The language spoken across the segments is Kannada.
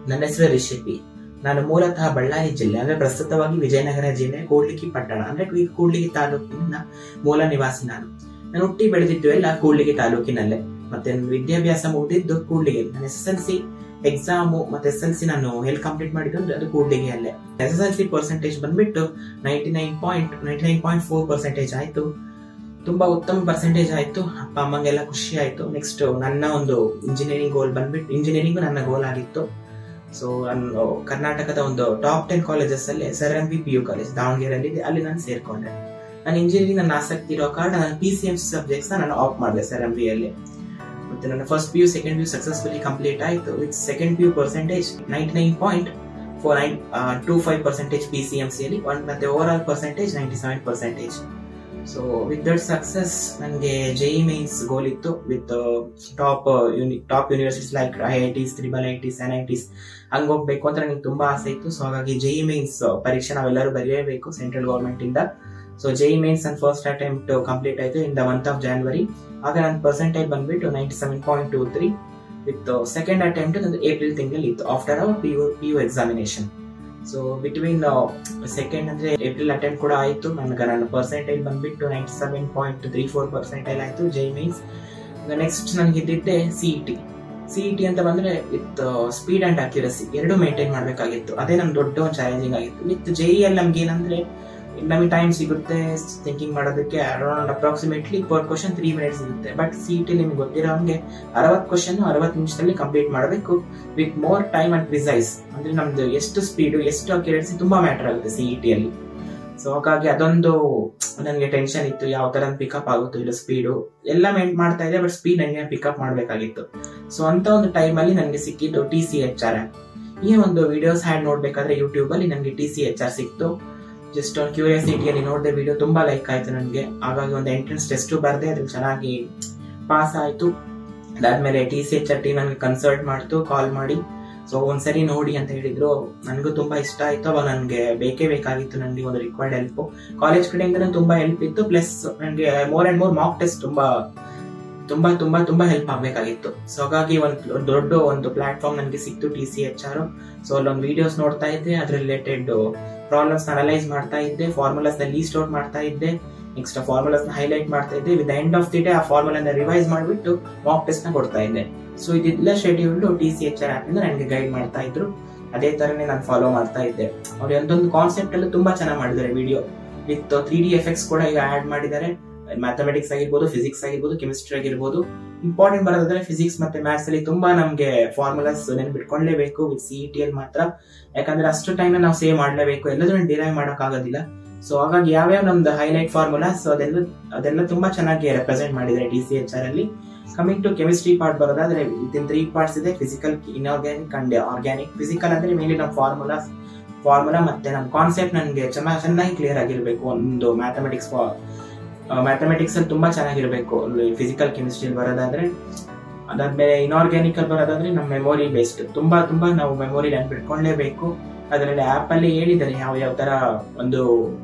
ನನ್ನ ಹೆಸರು ರಿಷಿಪಿ ನಾನು ಮೂಲತಃ ಬಳ್ಳಾರಿ ಜಿಲ್ಲೆ ಅಂದ್ರೆ ಪ್ರಸ್ತುತವಾಗಿ ವಿಜಯನಗರ ಜಿಲ್ಲೆ ಕೂಡ್ಲಿಗಿ ಪಟ್ಟಣ ಅಂದ್ರೆ ಈ ಕೂಡ್ಲಿಗಿ ತಾಲೂಕಿನ ಮೂಲ ನಿವಾಸಿ ನಾನು ನಾನು ಹುಟ್ಟಿ ಬೆಳೆದಿದ್ದು ಎಲ್ಲ ಕೂಡ್ಲಿಗಿ ತಾಲೂಕಿನಲ್ಲೇ ಮತ್ತೆ ನನ್ನ ವಿದ್ಯಾಭ್ಯಾಸ ಮುಗಿದಿದ್ದು ಕೂಡ್ಲಿಗೆ ನಾನು S S L C exam ಮತ್ತೆ ಎಸ್ ಎಲ್ ಸಿ ನಾನು ಎಲ್ಲಿ ಕಂಪ್ಲೀಟ್ ಮಾಡಿದ್ದು ಅಂದ್ರೆ ಅದು ಕೂಡ್ಲಿಗೆ ಅಲ್ಲೇ S S L C percentage ಬಂದ್ಬಿಟ್ಟು ninety nine point ninety nine point four percentage ಆಯ್ತು ತುಂಬಾ ಉತ್ತಮ ಪರ್ಸೆಂಟೇಜ್ ಆಯ್ತು ಅಪ್ಪ ಅಮ್ಮಗೆಲ್ಲ ಖುಷಿ ಆಯ್ತು ನೆಕ್ಸ್ಟ್ ನನ್ನ ಒಂದು ಇಂಜಿನಿಯರಿಂಗ್ ಗೋಲ್ ಬಂದ್ಬಿಟ್ಟು ಇಂಜಿನಿಯರಿಂಗ್ ನನ್ನ ಗೋಲ್ ಆಗಿತ್ತು ಸೊ ನಾನು ಕರ್ನಾಟಕದ ಒಂದು ಟಾಪ್ ಟೆನ್ ಕಾಲೇಜಸ್ ಅಲ್ಲಿ sir M P P U college ದಾವಣಗೆರೆಯಲ್ಲಿ ಇದೆ ಅಲ್ಲಿ ನಾನು ಸೇರ್ಕೊಂಡೆ ನಾನು ಇಂಜಿನಿಯರಿಂಗ್ ನನ್ನ ಆಸಕ್ತಿ ಇರೋ ಕಾರಣ ನಾನು P C M C subjects ನಾನು ಆಫ್ ಮಾಡಿದೆ ಸರ್ ಎಂ ಪಿ ಅಲ್ಲಿ ಮತ್ತೆ ನನ್ನ first P U second P U successfully complete ಆಯ್ತು with second P U percentage ninety nine point four nine two five percentage P C M C ಅಲ್ಲಿ ಒನ್ ಮತ್ತೆ overall percentage ninety seven percentage so with that success ನನಗೆ ಜೆಇ ಮೈನ್ಸ್ ಗೋಲ್ ಇತ್ತು with top top universities like I I ಟಿಸ್ triple I Ts N I Ts ಹಂಗೆ ಹೋಗ್ಬೇಕು ಅಂತ ನನಗೆ ತುಂಬಾ ಆಸೆ ಇತ್ತು ಸೊ ಹಾಗಾಗಿ ಜೆಇ ಮೈನ್ಸ್ ಪರೀಕ್ಷೆ ನಾವೆಲ್ಲರೂ ಬರೆಯಬೇಕು ಸೆಂಟ್ರಲ್ ಗೌರ್ಮೆಂಟ್ ಇಂದ ಸೊ ಜೆಇ ಮೈನ್ಸ್ ನನ್ನ ಫಸ್ಟ್ ಅಟೆಂಪ್ಟ್ ಕಂಪ್ಲೀಟ್ ಆಯ್ತು in the month of January ಆಗ ನನ್ನ ಪರ್ಸೆಂಟೇಜ್ ಬಂದ್ಬಿಟ್ಟು ninety seven point two three with second attempt ನಂದು ಏಪ್ರಿಲ್ ತಿಂಗಳಲ್ಲಿ ಇತ್ತು after our P U P U examination so between second ಅಂದ್ರೆ ಏಪ್ರಿಲ್ ಅಟೆಂಪ್ಟ್ ಕೂಡ ಆಯ್ತು ನನಗೆ ನನ್ನ ಪರ್ಸೆಂಟೇಜ್ ಬಂದ್ಬಿಟ್ಟು ninety seven point three four percentage ಆಯ್ತು ಜೈ ಮೀನ್ಸ್ ನೆಕ್ಸ್ಟ್ ನನಗೆ ಇದ್ದಿದ್ದೆ ಸಿಇ ಟಿ ಸಿಇ ಟಿ ಅಂತ ಬಂದ್ರೆ ವಿತ್ ಸ್ಪೀಡ್ ಅಂಡ್ ಅಕ್ಯುರಸಿ ಎರಡು ಮೇಂಟೈನ್ ಮಾಡಬೇಕಾಗಿತ್ತು ಅದೇ ನಮ್ ದೊಡ್ಡ ಒಂದು ಚಾಲೆಂಜಿಂಗ್ ಆಗಿತ್ತು ವಿತ್ ಜೆ ಅಲ್ಲಿ ನಮ್ಗೆ ಏನಂದ್ರೆ ನಮಗೆ ಟೈಮ್ ಸಿಗುತ್ತೆ ಥಿಂಕಿಂಗ್ ಮಾಡೋದಕ್ಕೆ around approximately per question three minutes ಸಿಗುತ್ತೆ ಬಟ್ ಸಿ ಟಿ ನಿಮ್ಗೆ ಗೊತ್ತಿರೋ ಹಂಗೆ ಅರವತ್ತು ಕ್ವಶನ್ ಅರವತ್ತು ನಿಮಿಷದಲ್ಲಿ ಕಂಪ್ಲೀಟ್ ಮಾಡಬೇಕು with more time and precise ಅಂದ್ರೆ ನಮ್ದು ಎಷ್ಟು ಸ್ಪೀಡು ಎಷ್ಟು ಅಕ್ಯುರೇಸಿ ತುಂಬಾ ಮ್ಯಾಟರ್ ಆಗುತ್ತೆ ಸಿ ಇ ಟಿ ಅಲ್ಲಿ ಸೊ ಹಾಗಾಗಿ ಅದೊಂದು ನನಗೆ ಟೆನ್ಷನ್ ಇತ್ತು ಯಾವ ತರ ಪಿಕಪ್ ಆಗುತ್ತೋ ಇಲ್ಲ ಸ್ಪೀಡು ಎಲ್ಲ ಮೇಂಟ್ ಮಾಡ್ತಾ ಇದೆ ಬಟ್ ಸ್ಪೀಡ್ ನನಗೆ ಪಿಕಪ್ ಮಾಡಬೇಕಾಗಿತ್ತು ಸೊ ಅಂತ ಒಂದು ಟೈಮ್ ಅಲ್ಲಿ ನನಗೆ ಸಿಕ್ಕಿದ್ದು ಟಿ ಸಿ ಎಚ್ ಆರ್ ಈ ಒಂದು ವಿಡಿಯೋಸ್ ಹ್ಯಾಂಡ್ ನೋಡ್ಬೇಕಾದ್ರೆ ಯೂಟ್ಯೂಬ್ ಅಲ್ಲಿ ನನಗೆ ಟಿ ಸಿ ಎಚ್ ಆರ್ ಸಿಕ್ತು ಜಸ್ಟ್ ಒಂದು ಕ್ಯೂರಿಯಾಸಿಟಿಯಲ್ಲಿ ನೋಡಿದೆ ವಿಡಿಯೋ ತುಂಬಾ ಲೈಕ್ ಆಯ್ತು ನನಗೆ ಹಾಗಾಗಿ ಒಂದು ಎಂಟ್ರೆನ್ಸ್ ಟೆಸ್ಟ್ ಬರ್ದೆ ಅದ್ರಲ್ಲಿ ಚೆನ್ನಾಗಿ ಪಾಸ್ ಆಯ್ತು ಅದಾದ್ಮೇಲೆ T C H R T ನನಗೆ ಕನ್ಸಲ್ಟ್ ಮಾಡ್ತು ಕಾಲ್ ಮಾಡಿ ಸೊ ಒಂದ್ಸರಿ ನೋಡಿ ಅಂತ ಹೇಳಿದ್ರು ನನಗೂ ತುಂಬಾ ಇಷ್ಟ ಆಯ್ತು ಅವಾಗ ನನಗೆ ಬೇಕೇ ಬೇಕಾಗಿತ್ತು ನನಗೆ ಒಂದು ರಿಕ್ವೈರ್ಡ್ ಹೆಲ್ಪ್ ಕಾಲೇಜ್ ಕಡೆಯಿಂದ ತುಂಬಾ ಹೆಲ್ಪ್ ಇತ್ತು ಪ್ಲಸ್ ನನಗೆ more and more mock test ತುಂಬಾ ತುಂಬಾ ತುಂಬಾ ತುಂಬಾ ಹೆಲ್ಪ್ ಆಗ್ಬೇಕಾಗಿತ್ತು ಸೊ ಹಾಗಾಗಿ ಒಂದು ದೊಡ್ಡ ಒಂದು ಪ್ಲಾಟ್ಫಾರ್ಮ್ ನನಗೆ ಸಿಕ್ತು T C H R so ಅಲ್ಲೊಂದು ವಿಡಿಯೋಸ್ ನೋಡ್ತಾ ಇದ್ದೆ ಅದ್ರ ರಿಲೇಟೆಡ್ ಪ್ರಾಬ್ಲಮ್ಸ್ ಅನಲೈಸ್ ಮಾಡ್ತಾ ಇದ್ದೆ ಫಾರ್ಮುಲಾಸ್ ನ ಲೀಸ್ಟ್ ಔಟ್ ಮಾಡ್ತಾ ಇದ್ದೆ ನೆಕ್ಸ್ಟ್ ಫಾರ್ಮುಲಾಸ್ ನ ಹೈಲೈಟ್ ಮಾಡ್ತಾ ಇದ್ದೆ with end of the day ಆ ಫಾರ್ಮುಲಾ ರಿವೈಸ್ ಮಾಡಿಬಿಟ್ಟು ಮಾಕ್ ಟೆಸ್ಟ್ ನ ಕೊಡ್ತಾ ಇದ್ದೆ ಸೊ ಇದೆಲ್ಲ schedule T C H R app ಇಂದ ನನಗೆ ಗೈಡ್ ಮಾಡ್ತಾ ಇದ್ರು ಅದೇ ತರನೇ ನಾನು ಫಾಲೋ ಮಾಡ್ತಾ ಇದ್ದೆ ಅವ್ರು ಒಂದೊಂದು ಕಾನ್ಸೆಪ್ಟ್ ಅಲ್ಲೂ ತುಂಬಾ ಚೆನ್ನಾಗಿ ಮಾಡಿದ್ದಾರೆ video with three D effects ಕೂಡ ಈಗ ಆಡ್ ಮಾಡಿದ್ದಾರೆ ಮ್ಯಾಥಮೆಟಿಕ್ಸ್ ಆಗಿರ್ಬೋದು ಫಿಸಿಕ್ಸ್ ಆಗಿರ್ಬೋದು ಕೆಮಿಸ್ಟ್ರಿ ಆಗಿರ್ಬೋದು ಇಂಪಾರ್ಟೆಂಟ್ ಬರೋದಾದ್ರೆ ಫಿಸಿಕ್ಸ್ ಮತ್ತೆ ಮ್ಯಾಥ್ಸ್ ಅಲ್ಲಿ ತುಂಬಾ ನಮಗೆ ಫಾರ್ಮುಲಾಸ್ ನೆನ್ಬಿಟ್ಕೊಳ್ಳೇಬೇಕು ವಿತ್ ಸಿ ಟಿ ಅಲ್ಲಿ ಮಾತ್ರ ಯಾಕಂದ್ರೆ ಅಷ್ಟು ಟೈಮ್ ನಾವು ಸೇವ್ ಮಾಡಲೇಬೇಕು ಎಲ್ಲದನ್ನು ಡಿರೈವ್ ಮಾಡಕ್ ಆಗೋದಿಲ್ಲ ಸೊ ಹಾಗಾಗಿ ಯಾವ್ಯಾವ ನಮ್ದು ಹೈಲೈಟ್ ಫಾರ್ಮುಲಾಸ್ ಅದೆಲ್ಲ ಅದೆಲ್ಲ ತುಂಬಾ ಚೆನ್ನಾಗಿ ರೆಪ್ರೆಸೆಂಟ್ ಮಾಡಿದ್ದಾರೆ ಟಿ ಸಿ ಎಚ್ ಆರ್ ಅಲ್ಲಿ ಕಮಿಂಗ್ ಟು ಕೆಮಿಸ್ಟ್ರಿ ಪಾರ್ಟ್ ಬರೋದಾದ್ರೆ ವಿತಿನ್ ತ್ರೀ ಪಾರ್ಟ್ಸ್ ಇದೆ physical inorganic and organic physical ಅಂದ್ರೆ ಮೇಲಿ ನಮ್ಮ ಫಾರ್ಮುಲಾಸ್ ಫಾರ್ಮುಲಾ ಮತ್ತೆ ನಮ್ಮ ಕಾನ್ಸೆಪ್ಟ್ ನನಗೆ ಚೆನ್ನಾಗಿ ಚೆನ್ನಾಗಿ ಕ್ಲಿಯರ್ ಆಗಿರ್ಬೇಕು ಒಂದು ಮ್ಯಾಥಮೆಟಿಕ್ಸ್ ಮ್ಯಾಥಮೆಟಿಕ್ಸ್ ಅಲ್ಲಿ ತುಂಬಾ ಚೆನ್ನಾಗಿರ್ಬೇಕು ಫಿಸಿಕಲ್ ಕೆಮಿಸ್ಟ್ರಿ ಬರೋದಾದ್ರೆ ಅದಾದ್ಮೇಲೆ ಇನ್ಆರ್ಗ್ಯಾನಿಕ್ ಅಲ್ಲಿ ಬರೋದಾದ್ರೆ ನಮ್ಮ ಮೆಮೊರಿ ಬೇಸ್ಡ್ ತುಂಬಾ ತುಂಬಾ ನಾವು ಮೆಮೊರಿ ನೆನ್ಪಿಟ್ಕೊಳ್ಳೇಬೇಕು ಅದರಲ್ಲಿ ಆಪ್ ಅಲ್ಲಿ ಹೇಳಿದ್ದಾರೆ ಯಾವ ಯಾವ ತರ ಒಂದು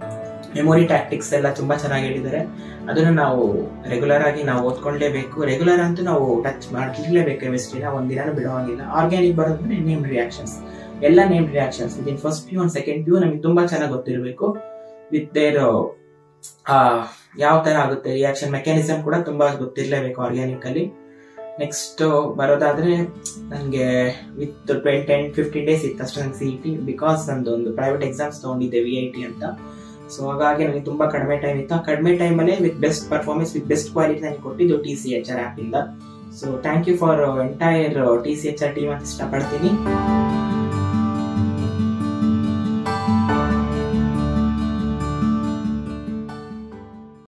ಮೆಮೊರಿ ಟ್ಯಾಕ್ಟಿಕ್ಸ್ ಎಲ್ಲ ತುಂಬಾ ಚೆನ್ನಾಗಿ ಹೇಳಿದ್ದಾರೆ ಅದನ್ನ ನಾವು ರೆಗ್ಯುಲರ್ ಆಗಿ ನಾವು ಓದ್ಕೊಳ್ಳೇಬೇಕು ರೆಗ್ಯುಲರ್ ಅಂತೂ ನಾವು ಟಚ್ ಮಾಡ್ಲೇಬೇಕು ಕೆಮಿಸ್ಟ್ರಿನ ಒಂದಿನ ಬಿಡೋ ಹಾಗಿಲ್ಲ ಆರ್ಗ್ಯಾನಿಕ್ ಬರೋದಂದ್ರೆ ನೇಮ್ ರಿಯಾಕ್ಷನ್ಸ್ ಎಲ್ಲ name reactions in first P U ಒಂದು ಸೆಕೆಂಡ್ ಪ್ಯೂ ನಮಗೆ ತುಂಬಾ ಚೆನ್ನಾಗಿ ಗೊತ್ತಿರಬೇಕು ವಿತ್ ದೇರ್ ಯಾವ ತರ ಆಗುತ್ತೆ ರಿಯಾಕ್ಷನ್ ಮೆಕ್ಯಾನಿಸಮ್ ಕೂಡ ತುಂಬಾ ಗೊತ್ತಿರಲೇಬೇಕು ಆರ್ಗ್ಯಾನಿಕ್ ಅಲ್ಲಿ ನೆಕ್ಸ್ಟ್ ಬರೋದಾದ್ರೆ ನನಗೆ with twenty ten fifteen days ಇತ್ತು ಅಷ್ಟೇ ನಂಗೆ ಸಿ ಇ ಟಿ ಬಿಕಾಸ್ ನಂದು ಒಂದು ಪ್ರೈವೇಟ್ ಎಕ್ಸಾಮ್ಸ್ ತಗೊಂಡಿದ್ದೆ ವಿ ಐ ಟಿ ಅಂತ ಸೊ ಹಾಗಾಗಿ ನನಗೆ ತುಂಬಾ ಕಡಿಮೆ ಟೈಮ್ ಇತ್ತು ಆ ಕಡಿಮೆ ಟೈಮಲ್ಲೇ with best performance with best quality ನನಗೆ ಕೊಟ್ಟಿದ್ದು T C H R app ಇಂದ so thank you for entire T C H R team ಅಂತ ಇಷ್ಟಪಡ್ತೀನಿ